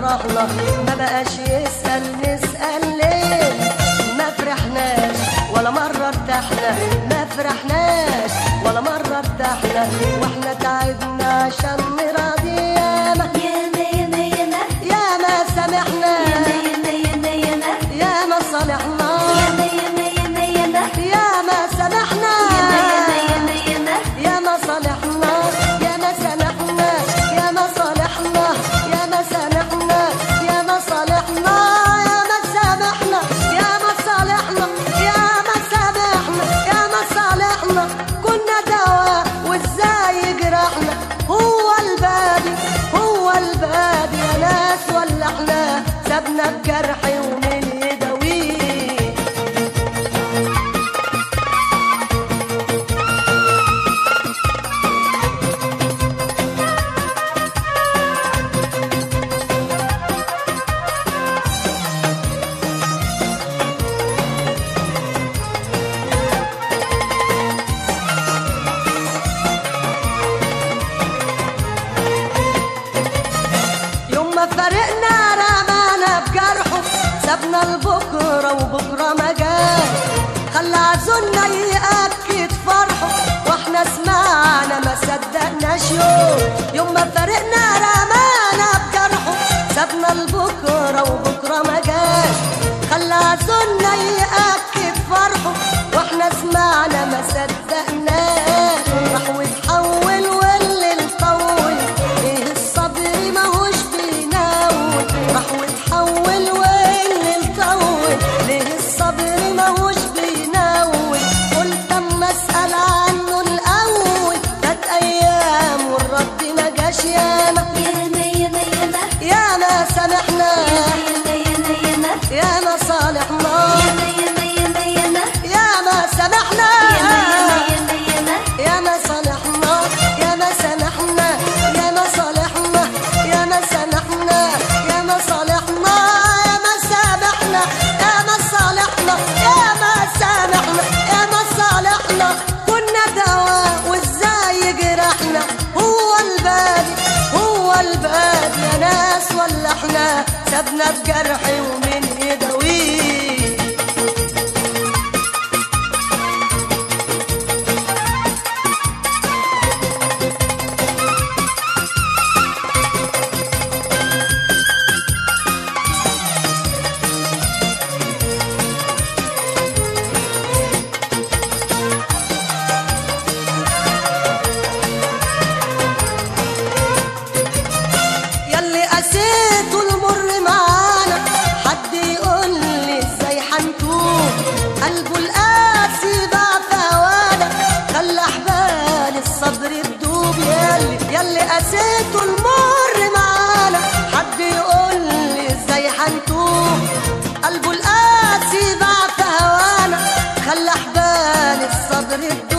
فرحنا ما بقاش يسأل نسأل ليه ما فرحناش ولا مرة ارتحنا ما فرحناش ولا مرة ارتحنا واحنا تعبنا عشان نراضي ياما ياما ياما ياما ياما سامحنا ياما ياما ياما ياما صالحنا ياما ياما ياما ياما ياما سامحنا ياما ياما ياما ياما صالحنا ياما سامحنا ياما صالحنا ياما سامحنا ياما صالحنا ياما سامحنا ياما صالحنا ياما سامحنا ياما صالحنا كنا دواء وازاي يجرحنا هو البادي هو البادي يا ناس ولا احنا سابنا بجرحي ومن يداويه يوم ما فرقنا رمانا بجرحه سابنا لبكره وبكره ما جاش خلى عزولنا يأكد فرحه واحنا سمعنا ما صدقناش يوم يوم ما فرقنا رمانا بجرحه سابنا لبكره وبكره ما جاش خلى عزولنا يأكد فرحه واحنا سمعنا ما صدقناش راح وتحول واللي نطول ايه الصبر ماهوش بيناول راح وتحول واللي نطول ليه الصبر ماهوش بيناول قلت اما اسال عنه الاول كانت ايام والرد ما جاش ياما ياما ياما ياما ياما سامحنا ياما ياما ياما ياما صالحنا ياما ياما ياما ياما ياما سامحنا ياما ياما ياما يا ما صالحنا يا ما سامحنا يا ما صالحنا يا ما سامحنا يا ما صالحنا يا ما سامحنا يا ما صالحنا يا ما سامحنا يا ما صالحنا كنا دواء وازاي يجرحنا هو البادي هو البادي يا ناس ولا احنا سابنا بجرحي ومن يداويه ياللي قسيته المر معانا حد يقول لي ازاي حنتوب قلبه القاسي باع فوانا خلى حبال الصبر تدوب ياللي ياللي قسيته المر معانا حد يقول لي ازاي حنتوب قلبه القاسي باع فوانا خلى حبال الصبر تدوب